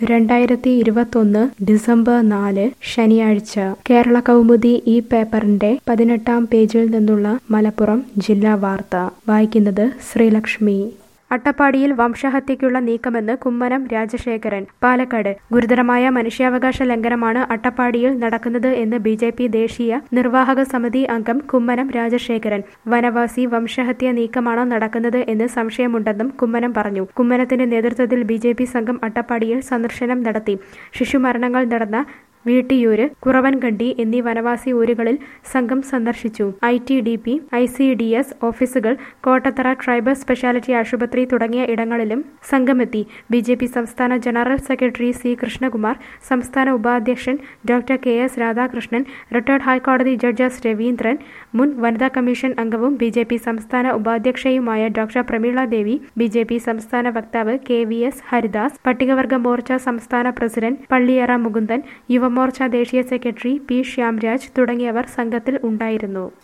രണ്ടായിരത്തി ഇരുപത്തൊന്ന് ഡിസംബർ നാല് ശനിയാഴ്ച കേരള കൗമുദി ഈ പേപ്പറിന്റെ പതിനെട്ടാം പേജിൽ നിന്നുള്ള മലപ്പുറം ജില്ലാ വാർത്ത വായിക്കുന്നത് ശ്രീലക്ഷ്മി അട്ടപ്പാടിയിൽ വംശഹത്യയ്ക്കുള്ള നീക്കമെന്ന് കുമ്മനം രാജശേഖരൻ പാലക്കാട് ഗുരുതരമായ മനുഷ്യാവകാശ ലംഘനമാണ് അട്ടപ്പാടിയിൽ നടക്കുന്നത് എന്ന് ബി ജെ പി ദേശീയ നിർവാഹക സമിതി അംഗം കുമ്മനം രാജശേഖരൻ വനവാസി വംശഹത്യ നീക്കമാണോ നടക്കുന്നത് എന്ന് സംശയമുണ്ടെന്നും കുമ്മനം പറഞ്ഞു കുമ്മനത്തിന്റെ നേതൃത്വത്തിൽ ബി ജെ പി സംഘം അട്ടപ്പാടിയിൽ സന്ദർശനം നടത്തി ശിശുമരണങ്ങൾ നടന്ന വീട്ടിയൂര് കുറവൻകണ്ടി എന്നീ വനവാസി ഊരുകളിൽ സംഘം സന്ദർശിച്ചു I T D P I C D S ഓഫീസുകൾ കോട്ടത്തറ ട്രൈബൽ സ്പെഷ്യാലിറ്റി ആശുപത്രി തുടങ്ങിയ ഇടങ്ങളിലും സംഘമെത്തി ബി ജെ പി സംസ്ഥാന ജനറൽ സെക്രട്ടറി സി കൃഷ്ണകുമാർ സംസ്ഥാന ഉപാധ്യക്ഷൻ doctor K S Radhakrishnan retired ഹൈക്കോടതി ജഡ്ജ് എസ് രവീന്ദ്രൻ മുൻ വനിതാ കമ്മീഷൻ അംഗവും ബി ജെ പി സംസ്ഥാന ഉപാധ്യക്ഷയുമായ doctor Prameela Devi B J P സംസ്ഥാന വക്താവ് കെ വി എസ് ഹരിദാസ് പട്ടികവർഗ മോർച്ച സംസ്ഥാന പ്രസിഡന്റ് പള്ളിയറ മുകുന്ദൻ യുവമോർച്ച ദേശീയ സെക്രട്ടറി പി ശ്യാംരാജ് തുടങ്ങിയവർ സംഘത്തിൽ ഉണ്ടായിരുന്നു